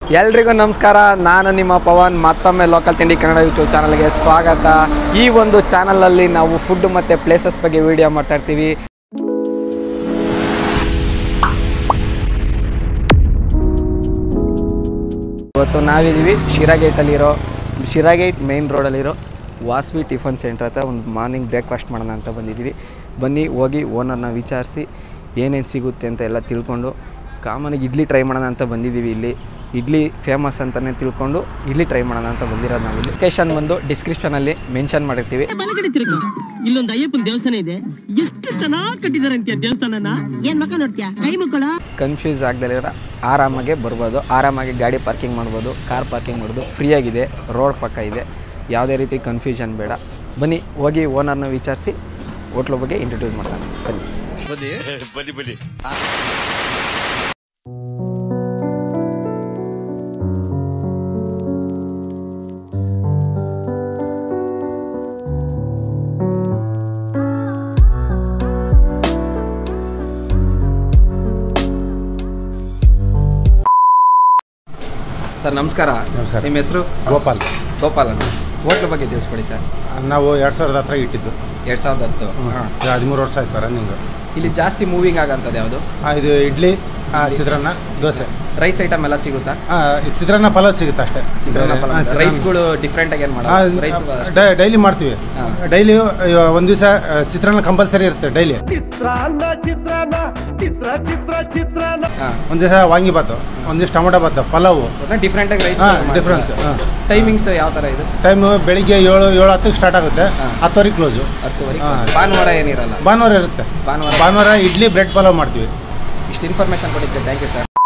ಎಲ್ರಿಗೂ ನಮಸ್ಕಾರ ನಾನು ನಿಮ್ಮ ಪವನ್ ಮತ್ತೊಮ್ಮೆ ಲೋಕಲ್ ತಿಂಡಿ ಕನ್ನಡ ಯೂಟ್ಯೂಬ್ ಚಾನಲ್ಗೆ ಸ್ವಾಗತ ಈ ಒಂದು ಚಾನಲಲ್ಲಿ ನಾವು ಫುಡ್ ಮತ್ತು ಪ್ಲೇಸಸ್ ಬಗ್ಗೆ ವಿಡಿಯೋ ಮಾಡ್ತಾ ಇರ್ತೀವಿ ಇವತ್ತು ನಾವಿದ್ದೀವಿ ಶಿರಾಗೇಟಲ್ಲಿರೋ ಶಿರಾಗೇಟ್ ಮೇನ್ ರೋಡಲ್ಲಿರೋ ವಾಸ್ವಿ ಟಿಫನ್ ಸೆಂಟ್ರ್ ಹತ್ರ ಒಂದು ಮಾರ್ನಿಂಗ್ ಬ್ರೇಕ್ಫಾಸ್ಟ್ ಮಾಡೋಣ ಅಂತ ಬಂದಿದ್ದೀವಿ ಬನ್ನಿ ಹೋಗಿ ಓನರ್ನ ವಿಚಾರಿಸಿ ಏನೇನು ಸಿಗುತ್ತೆ ಅಂತ ಎಲ್ಲ ತಿಳ್ಕೊಂಡು ಕಾಮನಾಗಿ ಇಡ್ಲಿ ಟ್ರೈ ಮಾಡೋಣ ಅಂತ ಬಂದಿದ್ದೀವಿ ಇಲ್ಲಿ ಇಡ್ಲಿ ಫೇಮಸ್ ಅಂತಲೇ ತಿಳ್ಕೊಂಡು ಇಡ್ಲಿ ಟ್ರೈ ಮಾಡೋಣ ಅಂತ ಬಂದಿರೋದು ನಾವು ಇಲ್ಲಿ ಲೊಕೇಶನ್ ಬಂದು ಡಿಸ್ಕ್ರಿಪ್ಷನಲ್ಲಿ ಮೆನ್ಷನ್ ಮಾಡಿರ್ತೀವಿ ಬಲಗಡೆ ತಿರುಗು ಇಲ್ಲೊಂದು ಅಯ್ಯಪ್ಪನ ದೇವಸ್ಥಾನ ಇದೆ ಎಷ್ಟು ಚೆನ್ನಾಗಿ ಕಟ್ಟಿದಾರೆ ಅಂತೀಯ ದೇವಸ್ಥಾನನ ಏನ್ ಮಕ್ಕ ನೋಡ್ತೀಯ ಕೈ ಮುಕ್ಕಳ ಕನ್ಫ್ಯೂಸ್ ಆಗದಲ್ಲಿರೋ ಆರಾಮಾಗೆ ಬರ್ಬೋದು ಆರಾಮಾಗಿ ಗಾಡಿ ಪಾರ್ಕಿಂಗ್ ಮಾಡ್ಬೋದು ಕಾರ್ ಪಾರ್ಕಿಂಗ್ ಮಾಡ್ಬೋದು ಫ್ರೀಯಾಗಿದೆ ರೋಡ್ ಪಕ್ಕ ಇದೆ ಯಾವುದೇ ರೀತಿ ಕನ್ಫ್ಯೂಷನ್ ಬೇಡ ಬನ್ನಿ ಹೋಗಿ ಓನರ್ನ ವಿಚಾರಿಸಿ ಹೋಟ್ಲು ಬಗ್ಗೆ ಇಂಟ್ರೊಡ್ಯೂಸ್ ಮಾಡ್ತಾನೆ ಬನ್ನಿ ಬನ್ನಿ ಬನ್ನಿ ಸರ್ ನಮಸ್ಕಾರ ನಮಸ್ಕಾರ. ನಿಮ್ಮ ಹೆಸರು ಗೋಪಾಲ್ ಗೋಪಾಲ್ ಅಂತ ಹೋಟ್ಲು ಬಗ್ಗೆ ತಿಳಿಸ್ಕೊಡಿ ಸರ್ ನಾವು ಎರಡು ಸಾವಿರದ ಹತ್ರ ಇಟ್ಟಿದ್ದು ಎರಡು ಸಾವಿರದ ಹತ್ತು ಹಾಂ ಇದು ಹದಿಮೂರು ವರ್ಷ ಆಯ್ತು ರನ್ನಿಂಗು ಇಲ್ಲಿ ಜಾಸ್ತಿ ಮೂವಿಂಗ್ ಆಗಂಥದ್ದು ಯಾವುದು ಇದು ಇಡ್ಲಿ ಆ, ಚಿತ್ರಾನ್ನ ದೋಸೆ ರೈಸ್ ಐಟಮ್ ಎಲ್ಲ ಸಿಗುತ್ತಾ ಆ, ಈ ಚಿತ್ರಾನ್ನ ಪಲಾವ್ ಸಿಗುತ್ತೆ ಅಷ್ಟೇ ಚಿತ್ರಾನ್ನ ಆ, ಪಲಾವ್ ಚಿತ್ರಾನ್ನ. ರೈಸ್ಗಳು ಡಿಫ್ರೆಂಟ್ ಆಗಿ ಏನು ಆ, ಮಾಡೋದು ರೈಸ್ ಡೈ- ಡೈಲಿ ಮಾಡ್ತೀವಿ ಹಾ. ಡೈಲಿ ಒಂದು ದಿವಸ ಚಿತ್ರಾನ್ನ ಕಂಪಲ್ಸರಿ ಇರುತ್ತೆ ಡೈಲಿ ಹಾಂ ಒಂದು ದಿವಸ ವಾಂಗಿಬಾತು ಒಂದು ದಿವಸ ಟೊಮೊಟೊ ಬಾತು ಪಲಾವು ಡಿಫ್ರೆಂಟ್ ಆಗಿ ರೈಸ್ ಹಾಂ ಡಿಫ್ರೆನ್ಸ್ ಹಾಂ ಟೈಮಿಂಗ್ಸ್ ಯಾವ ಥರ ಇದು ಟೈಮು ಬೆಳಿಗ್ಗೆ ಏಳು ಏಳು ಹತ್ತಕ್ಕೆ ಸ್ಟಾರ್ಟ್ ಆಗುತ್ತೆ ಹಾ. ಹತ್ತುವರೆಗೆ ಕ್ಲೋಸು ಹತ್ತುವರೆಗೆ ಹಾ. ಭಾನುವಾರ ಏನಿರಲ್ಲ ಭಾನುವಾರ ಇರುತ್ತೆ ಭಾನುವಾರ ಭಾನುವಾರ ಇಡ್ಲಿ ಬ್ರೆಡ್ ಪಲಾವ್ ಮಾಡ್ತೀವಿ ಇಷ್ಟು ಇನ್ಫಾರ್ಮೇಶನ್ ಕೊಟ್ಟಿದ್ದೆ ಥ್ಯಾಂಕ್ ಯು ಸರ್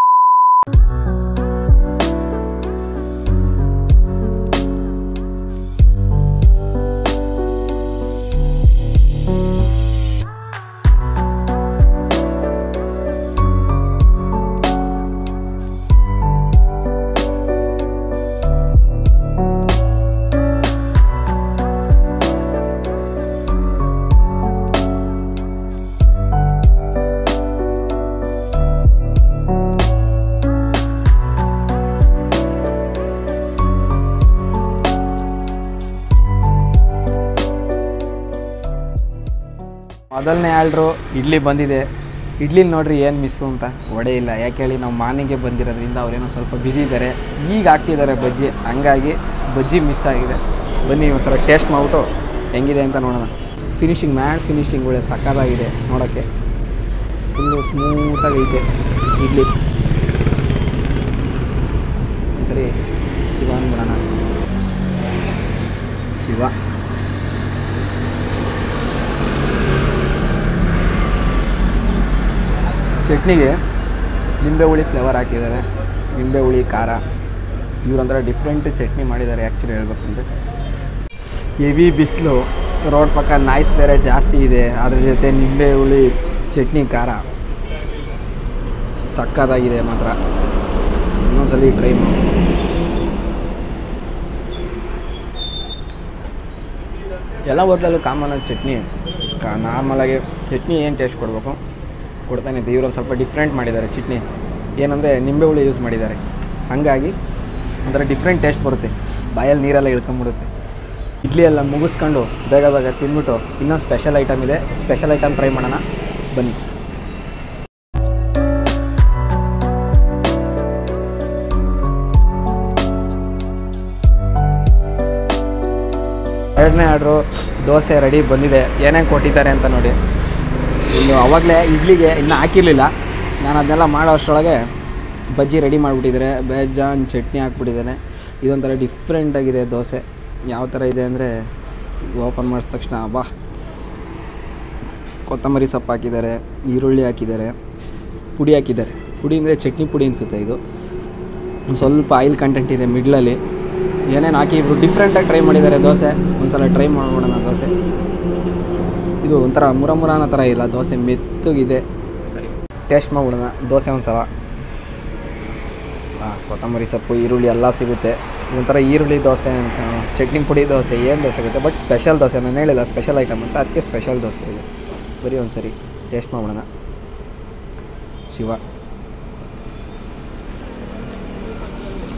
ಮೊದಲನೇ ಆಲ್ಡ್ರು ಇಡ್ಲಿ ಬಂದಿದೆ ಇಡ್ಲಿ ನೋಡ್ರಿ ಏನು ಮಿಸ್ಸು ಅಂತ ಒಡೆ ಇಲ್ಲ ಯಾಕೆ ಹೇಳಿ ನಾವು ಮಾರ್ನಿಂಗ್ಗೆ ಬಂದಿರೋದ್ರಿಂದ ಅವರೇನೋ ಸ್ವಲ್ಪ ಬ್ಯುಸಿ ಇದ್ದಾರೆ ಈಗ ಹಾಕ್ತಿದ್ದಾರೆ ಬಜ್ಜಿ ಹಂಗಾಗಿ ಬಜ್ಜಿ ಮಿಸ್ ಆಗಿದೆ ಬನ್ನಿ ಒಂದ್ಸಲ ಟೇಸ್ಟ್ ಮಾಡ್ಬಿಟ್ಟು ಹೆಂಗಿದೆ ಅಂತ ನೋಡೋಣ ಫಿನಿಶಿಂಗ್ ಮ್ಯಾಡ್ ಫಿನಿಶಿಂಗ್ ಒಳ್ಳೆ ಸಕ್ಕತ್ತಾಗಿದೆ ನೋಡೋಕ್ಕೆ ಫುಲ್ಲು ಸ್ಮೂತಾಗೈತೆ ಇಡ್ಲಿ ಒಂದ್ಸರಿ ಶಿವ ಅಂದ್ಬಿಡೋಣ ಶಿವ ಚಟ್ನಿಗೆ ನಿಂಬೆ ಹುಳಿ ಫ್ಲೇವರ್ ಹಾಕಿದ್ದಾರೆ ನಿಂಬೆ ಹುಳಿ ಖಾರ ಇವರಂತರ ಡಿಫ್ರೆಂಟ್ ಚಟ್ನಿ ಮಾಡಿದ್ದಾರೆ ಆ್ಯಕ್ಚುಲಿ ಹೇಳ್ಬೇಕಂದ್ರೆ ಹೆವಿ ಬಿಸಿಲು ರೋಡ್ ಪಕ್ಕ ನಾಯ್ಸ್ ಬೇರೆ ಜಾಸ್ತಿ ಇದೆ ಅದ್ರ ಜೊತೆ ನಿಂಬೆ ಹುಳಿ ಚಟ್ನಿ ಖಾರ ಸಕ್ಕತ್ತಾಗಿದೆ ಮಾತ್ರ ಇನ್ನೊಂದ್ಸಲಿ ಟ್ರೈ ಮಾಡಿ ಎಲ್ಲ ಹೋಟ್ಲಲ್ಲೂ ಕಾಮನಾಗಿ ಚಟ್ನಿ ಕಾ ನಾರ್ಮಲಾಗಿ ಚಟ್ನಿ ಏನು ಟೇಸ್ಟ್ ಕೊಡಬೇಕು ಕೊಡ್ತಾನೆ ಇದೆ ಇವ್ರೊಂದು ಸ್ವಲ್ಪ ಡಿಫ್ರೆಂಟ್ ಮಾಡಿದ್ದಾರೆ ಚಟ್ನಿ ಏನಂದರೆ ನಿಂಬೆ ಹುಳಿ ಯೂಸ್ ಮಾಡಿದ್ದಾರೆ ಹಾಗಾಗಿ ಒಂಥರ ಡಿಫ್ರೆಂಟ್ ಟೇಸ್ಟ್ ಬರುತ್ತೆ ಬಾಯಲ್ಲಿ ನೀರೆಲ್ಲ ಇಳ್ಕೊಂಬಿಡುತ್ತೆ ಇಡ್ಲಿ ಎಲ್ಲ ಮುಗಿಸ್ಕೊಂಡು ಬೇಗ ಬೇಗ ತಿಂದ್ಬಿಟ್ಟು ಇನ್ನೊಂದು ಸ್ಪೆಷಲ್ ಐಟಮ್ ಇದೆ ಸ್ಪೆಷಲ್ ಐಟಮ್ ಟ್ರೈ ಮಾಡೋಣ ಬನ್ನಿ ಎರಡನೇ ಆರ್ಡ್ರು ದೋಸೆ ರೆಡಿ ಬಂದಿದೆ ಏನೇನು ಕೊಟ್ಟಿದ್ದಾರೆ ಅಂತ ನೋಡಿ ಇನ್ನು ಅವಾಗಲೇ ಇಡ್ಲಿಗೆ ಇನ್ನೂ ಹಾಕಿರಲಿಲ್ಲ ನಾನು ಅದನ್ನೆಲ್ಲ ಮಾಡೋ ಅಷ್ಟರೊಳಗೆ ಬಜ್ಜಿ ರೆಡಿ ಮಾಡಿಬಿಟ್ಟಿದ್ದಾರೆ ಬೇಜಾನ್ ಚಟ್ನಿ ಹಾಕ್ಬಿಟ್ಟಿದ್ದಾರೆ ಇದೊಂಥರ ಡಿಫ್ರೆಂಟಾಗಿದೆ ದೋಸೆ ಯಾವ ಥರ ಇದೆ ಅಂದರೆ ಓಪನ್ ಮಾಡಿದ ತಕ್ಷಣ ಬಾ ಕೊತ್ತಂಬರಿ ಸೊಪ್ಪು ಹಾಕಿದ್ದಾರೆ ಈರುಳ್ಳಿ ಹಾಕಿದ್ದಾರೆ ಪುಡಿ ಹಾಕಿದ್ದಾರೆ ಪುಡಿ ಅಂದರೆ ಚಟ್ನಿ ಪುಡಿ ಅನಿಸುತ್ತೆ ಇದು ಒಂದು ಸ್ವಲ್ಪ ಆಯಿಲ್ ಕಂಟೆಂಟ್ ಇದೆ ಮಿಡ್ಲಲ್ಲಿ ಏನೇನು ಹಾಕಿ ಇವರು ಡಿಫ್ರೆಂಟಾಗಿ ಟ್ರೈ ಮಾಡಿದ್ದಾರೆ ದೋಸೆ ಒಂದು ಸಲ ಟ್ರೈ ಮಾಡ್ಬಿಡೋಣ ದೋಸೆ ಇದು ಒಂಥರ ಮುರ ಮುರ ಅನ್ನೋ ಥರ ಇಲ್ಲ ದೋಸೆ ಮೆತ್ತಗಿದೆ ಟೇಸ್ಟ್ ಮಾಡ್ಬಿಡೋಣ ದೋಸೆ ಒಂದು ಸಲ ಹಾಂ ಕೊತ್ತಂಬರಿ ಸೊಪ್ಪು ಈರುಳ್ಳಿ ಎಲ್ಲ ಸಿಗುತ್ತೆ ಒಂಥರ ಈರುಳ್ಳಿ ದೋಸೆ ಅಂತ ಚಟ್ನಿ ಪುಡಿ ದೋಸೆ ಏನು ದೋಸೆ ಆಗುತ್ತೆ ಬಟ್ ಸ್ಪೆಷಲ್ ದೋಸೆ ನಾನು ಹೇಳಿಲ್ಲ ಸ್ಪೆಷಲ್ ಐಟಮ್ ಅಂತ ಅದಕ್ಕೆ ಸ್ಪೆಷಲ್ ದೋಸೆ ಇದೆ ಬರೀ ಒಂದು ಸರಿ ಟೇಸ್ಟ್ ಮಾಡೋಣ ಶಿವ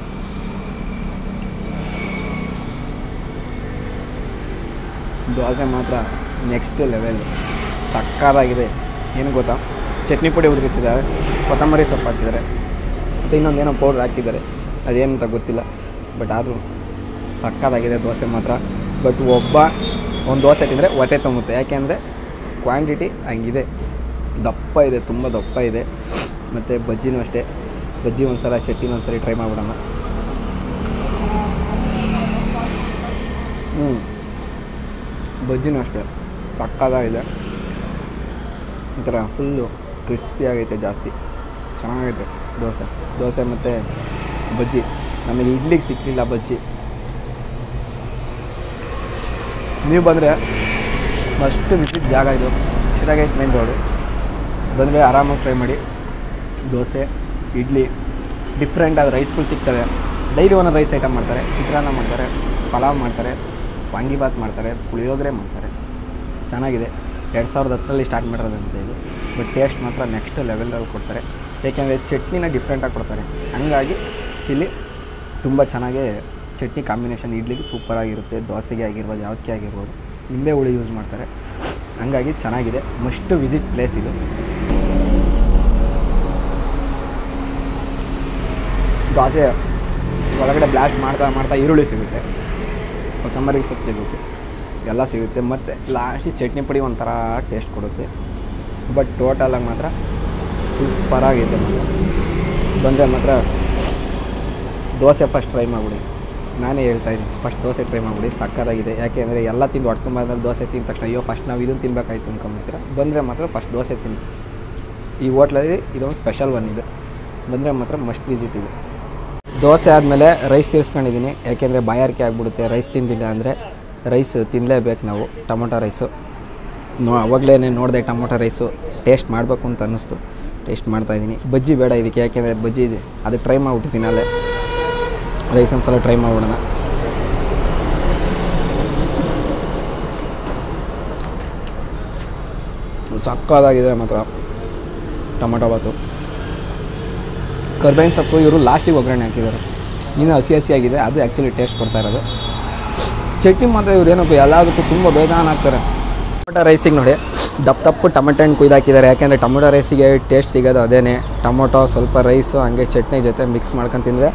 ದೋಸೆ ಮಾತ್ರ ನೆಕ್ಸ್ಟ್ ಲೆವೆಲ್ ಸಕ್ಕತ್ತಾಗಿದೆ ಏನು ಗೊತ್ತಾ ಚಟ್ನಿ ಪುಡಿ ಉದುರಿಸಿದ್ದಾರೆ ಕೊತ್ತಂಬರಿ ಸೊಪ್ಪು ಹಾಕಿದ್ದಾರೆ ಮತ್ತು ಇನ್ನೊಂದೇನೋ ಪೌಡ್ರ್ ಹಾಕಿದ್ದಾರೆ ಅದೇನಂತ ಗೊತ್ತಿಲ್ಲ ಬಟ್ ಆದರೂ ಸಕ್ಕತ್ತಾಗಿದೆ ದೋಸೆ ಮಾತ್ರ ಬಟ್ ಒಬ್ಬ ಒಂದು ದೋಸೆ ತಿಂದರೆ ಹೊಟ್ಟೆ ತುಂಬುತ್ತೆ ಯಾಕೆಂದರೆ ಕ್ವಾಂಟಿಟಿ ಹಂಗಿದೆ ದಪ್ಪ ಇದೆ ತುಂಬ ದಪ್ಪ ಇದೆ ಮತ್ತು ಬಜ್ಜಿನೂ ಅಷ್ಟೇ ಬಜ್ಜಿ ಒಂದು ಸಲ ಚಟ್ನಿನ ಒಂದು ಸಲ ಟ್ರೈ ಮಾಡ್ಬಿಡೋಣ ಹ್ಞೂ ಬಜ್ಜಿನೂ ಅಷ್ಟೇ ಸಕ್ಕತ್ತಾಗಿದೆ ಒಂಥರ ಫುಲ್ಲು ಕ್ರಿಸ್ಪಿ ಆಗೈತೆ ಜಾಸ್ತಿ ಚೆನ್ನಾಗೈತೆ ದೋಸೆ ದೋಸೆ ಮತ್ತು ಬಜ್ಜಿ ನಮಗೆ ಇಡ್ಲಿಗೆ ಸಿಕ್ಕಲಿಲ್ಲ ಬಜ್ಜಿ ನೀವು ಬಂದರೆ ಮಸ್ಟ್ ವಿಸಿಟ್ ಜಾಗ ಇದು ಶಿರಾಗೈಟ್ ಮೇನ್ ರೋಡು ಬಂದರೆ ಆರಾಮಾಗಿ ಟ್ರೈ ಮಾಡಿ ದೋಸೆ ಇಡ್ಲಿ ಡಿಫ್ರೆಂಟ್ ಆದ ರೈಸ್ಗಳು ಸಿಗ್ತವೆ ಡೈಲಿ ಒಂದೊಂದು ರೈಸ್ ಐಟಮ್ ಮಾಡ್ತಾರೆ ಚಿತ್ರಾನ್ನ ಮಾಡ್ತಾರೆ ಪಲಾವ್ ಮಾಡ್ತಾರೆ ವಾಂಗಿಬಾತ್ ಮಾಡ್ತಾರೆ ಪುಳಿಯೋಗರೆ ಮಾಡ್ತಾರೆ ಚೆನ್ನಾಗಿದೆ ಎರಡು ಸಾವಿರದ ಹತ್ತರಲ್ಲಿ ಸ್ಟಾರ್ಟ್ ಮಾಡಿರೋದಂತೆ ಇದು ಬಟ್ ಟೇಸ್ಟ್ ಮಾತ್ರ ನೆಕ್ಸ್ಟ್ ಲೆವೆಲಲ್ಲಿ ಕೊಡ್ತಾರೆ ಏಕೆಂದರೆ ಚಟ್ನಿನ ಡಿಫ್ರೆಂಟಾಗಿ ಕೊಡ್ತಾರೆ ಹಂಗಾಗಿ ಇಲ್ಲಿ ತುಂಬ ಚೆನ್ನಾಗೇ ಚಟ್ನಿ ಕಾಂಬಿನೇಷನ್ ಇಡ್ಲಿಗೆ ಸೂಪರಾಗಿರುತ್ತೆ ದೋಸೆಗೆ ಆಗಿರ್ಬೋದು ಯಾವುದಕ್ಕೆ ಆಗಿರ್ಬೋದು ನಿಂಬೆ ಹುಳಿ ಯೂಸ್ ಮಾಡ್ತಾರೆ ಹಂಗಾಗಿ ಚೆನ್ನಾಗಿದೆ ಮಸ್ಟ್ ವಿಸಿಟ್ ಪ್ಲೇಸ್ ಇದು ದೋಸೆ ಒಳಗಡೆ ಬ್ಲಾಸ್ಟ್ ಮಾಡ್ತಾ ಮಾಡ್ತಾ ಈರುಳ್ಳಿ ಸಿಗುತ್ತೆ ಕೊತ್ತಂಬರಿ ಸೊಪ್ಪು ಸಿಗುತ್ತೆ ಎಲ್ಲ ಸಿಗುತ್ತೆ ಮತ್ತು ಲಾಸ್ಟಿಗೆ ಚಟ್ನಿ ಪುಡಿ ಒಂಥರ ಟೇಸ್ಟ್ ಕೊಡುತ್ತೆ ಬಟ್ ಟೋಟಲಾಗಿ ಮಾತ್ರ ಸೂಪರಾಗಿದೆ ಮಾತ್ರ ಬಂದರೆ ಮಾತ್ರ ದೋಸೆ ಫಸ್ಟ್ ಟ್ರೈ ಮಾಡಿಬಿಡಿ ನಾನೇ ಹೇಳ್ತಾ ಇದ್ದೀನಿ ಫಸ್ಟ್ ದೋಸೆ ಟ್ರೈ ಮಾಡಿಬಿಡಿ ಸಕ್ಕತ್ತಾಗಿದೆ ಯಾಕೆಂದರೆ ಎಲ್ಲ ತಿಂದು ಹೊಟ್ಟೆ ತುಂಬ ದೋಸೆ ತಿಂದ ತಕ್ಷಣ ಅಯ್ಯೋ ಫಸ್ಟ್ ನಾವು ಇದನ್ನು ತಿನ್ಬೇಕಾಯ್ತು ಅನ್ಕೊಂಬಿಡ್ತೀರ ಬಂದರೆ ಮಾತ್ರ ಫಸ್ಟ್ ದೋಸೆ ತಿನ್ನಿ ಈ ಹೋಟ್ಲಲ್ಲಿ ಇದೊಂದು ಸ್ಪೆಷಲ್ ಒನ್ ಇದೆ ಬಂದರೆ ಮಾತ್ರ ಮಸ್ಟ್ ವಿಸಿಟ್ ಇದೆ ದೋಸೆ ಆದಮೇಲೆ ರೈಸ್ ತೀರಿಸ್ಕೊಂಡಿದ್ದೀನಿ ಯಾಕೆಂದರೆ ಬಾಯಾರಿಕೆ ಆಗಿಬಿಡುತ್ತೆ ರೈಸ್ ತಿಂದಿಲ್ಲ ಅಂದರೆ ರೈಸ್ ತಿನ್ನಲೇಬೇಕು ನಾವು ಟೊಮೊಟೊ ರೈಸು ನೋ ಅವಾಗಲೇ ನೋಡಿದೆ ಟೊಮೊಟೊ ರೈಸು ಟೇಸ್ಟ್ ಮಾಡಬೇಕು ಅಂತ ಅನ್ನಿಸ್ತು ಟೇಸ್ಟ್ ಮಾಡ್ತಾಯಿದ್ದೀನಿ ಬಜ್ಜಿ ಬೇಡ ಇದಕ್ಕೆ ಯಾಕೆಂದರೆ ಬಜ್ಜಿ ಅದು ಟ್ರೈ ಮಾಡಿಬಿಟ್ಟಿದ್ದೀನಿ ಅಲ್ಲೇ ರೈಸ್ ಒಂದು ಸಲ ಟ್ರೈ ಮಾಡ್ಬಿಡೋಣ ಸಕ್ಕದಾಗಿದೆ ಮಾತ್ರ ಟೊಮೊಟೊ ಬಾತು ಕರ್ಬೇವಿನ ಸೊಪ್ಪು ಇವರು ಲಾಸ್ಟಿಗೆ ಒಗ್ಗರಣೆ ಹಾಕಿದ್ದಾರೆ ಇನ್ನು ಹಸಿ ಹಸಿಯಾಗಿದೆ ಅದು ಆ್ಯಕ್ಚುಲಿ ಟೇಸ್ಟ್ ಕೊಡ್ತಾ ಇರೋದು ಚಟ್ನಿ ಮಾತ್ರ ಇವ್ರು ಏನಪ್ಪ ಎಲ್ಲದಕ್ಕೂ ತುಂಬ ಬೇಜಾನ್ ಹಾಕ್ತಾರೆ ಟೊಮೊಟೊ ರೈಸಿಗೆ ನೋಡಿ ದಪ್ಪ ದಪ್ಪು ಟೊಮೆಟೊ ಹಣ್ಣು ಕುಯ್ದು ಹಾಕಿದ್ದಾರೆ ಯಾಕೆಂದರೆ ಟೊಮೊಟೊ ರೈಸಿಗೆ ಟೇಸ್ಟ್ ಸಿಗೋದು ಅದೇನೆ ಟೊಮೊಟೊ ಸ್ವಲ್ಪ ರೈಸು ಹಂಗೆ ಚಟ್ನಿ ಜೊತೆ ಮಿಕ್ಸ್ ಮಾಡ್ಕೊಂಡು ತಿಂದರೆ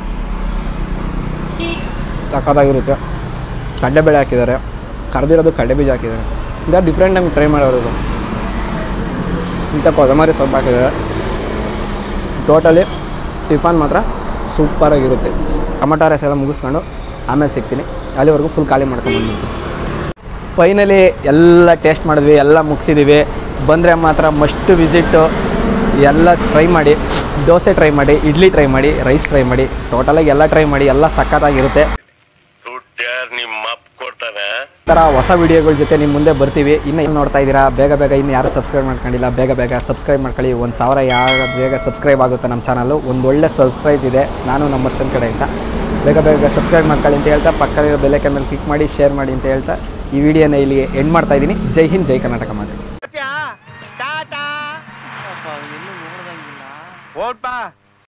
ಸಕ್ಕತ್ತಾಗಿರುತ್ತೆ ಕಡಲೆಬೇಳೆ ಹಾಕಿದ್ದಾರೆ ಕರೆದಿರೋದು ಕಡಲೆ ಬೀಜ ಹಾಕಿದ್ದಾರೆ ಇಂಥ ಡಿಫ್ರೆಂಟ್ ನಮ್ಗೆ ಟ್ರೈ ಮಾಡೋರು ಇದು. ಇಂಥ ಕೊತ್ತಂಬರಿ ಸೊಪ್ಪು ಹಾಕಿದ್ದಾರೆ ಟೋಟಲಿ ಟಿಫನ್ ಮಾತ್ರ ಸೂಪರಾಗಿರುತ್ತೆ ಟೊಮಟೊ ರೈಸ್ ಎಲ್ಲ ಮುಗಿಸ್ಕೊಂಡು ಆಮೇಲೆ ಸಿಗ್ತೀನಿ ಅಲ್ಲಿವರೆಗೂ ಫುಲ್ ಖಾಲಿ ಮಾಡ್ಕೊಂಡು ಬಂದ್ಬಿಡ್ತೀನಿ ಫೈನಲಿ ಎಲ್ಲ ಟೇಸ್ಟ್ ಮಾಡಿದ್ವಿ ಎಲ್ಲ ಮುಗಿಸಿದ್ದೀವಿ ಬಂದರೆ ಮಾತ್ರ ಮಸ್ಟ್ ವಿಸಿಟ್ಟು ಎಲ್ಲ ಟ್ರೈ ಮಾಡಿ ದೋಸೆ ಟ್ರೈ ಮಾಡಿ ಇಡ್ಲಿ ಟ್ರೈ ಮಾಡಿ ರೈಸ್ ಟ್ರೈ ಮಾಡಿ ಟೋಟಲಾಗಿ ಎಲ್ಲ ಟ್ರೈ ಮಾಡಿ ಎಲ್ಲ ಸಖತ್ತಾಗಿರುತ್ತೆ ದುಡ್ಡ್ಯಾರ್ ನಿಮ್ಮ ಅಪ್ಪ ಕೊಡ್ತಾನೆ ಈ ಥರ ಹೊಸ ವೀಡಿಯೋಗಳ ಜೊತೆ ನಿಮ್ಮ ಮುಂದೆ ಬರ್ತೀವಿ ಇನ್ನು ಏನು ನೋಡ್ತಾ ಇದ್ದೀರಾ ಬೇಗ ಬೇಗ ಇನ್ನು ಯಾರು ಸಬ್ಸ್ಕ್ರೈಬ್ ಮಾಡ್ಕೊಂಡಿಲ್ಲ ಬೇಗ ಬೇಗ ಸಬ್ಸ್ಕ್ರೈಬ್ ಮಾಡ್ಕೊಳ್ಳಿ ಒಂದು ಸಾವಿರ ಯಾರು ಬೇಗ ಸಬ್ಸ್ಕ್ರೈಬ್ ಆಗುತ್ತೆ ನಮ್ಮ ಚಾನಲ್ಲು ಒಂದು ಒಳ್ಳೆ ಸರ್ಪ್ರೈಸ್ ಇದೆ ನಾನು ನಮ್ಮ ವರ್ಷನ್ ಕಡೆಯಿಂದ ಬೇಗ ಬೇಗ ಸಬ್ಸ್ಕ್ರೈಬ್ ಮಾಡ್ಕೊಳ್ಳಿ ಅಂತ ಹೇಳ್ತಾ ಪಕ್ಕದಲ್ಲಿರೋ ಬೆಲ್ಲೈಕನ್ ಮೇಲೆ ಕ್ಲಿಕ್ ಮಾಡಿ ಶೇರ್ ಮಾಡಿ ಅಂತ ಹೇಳ್ತಾ ಈ ವಿಡಿಯೋನ ಇಲ್ಲಿಗೆ ಎಂಡ್ ಮಾಡ್ತಾ ಇದ್ದೀನಿ ಜೈ ಹಿಂದ್ ಜೈ ಕರ್ನಾಟಕ ಮಾತು ಓಟ್ ಬಾ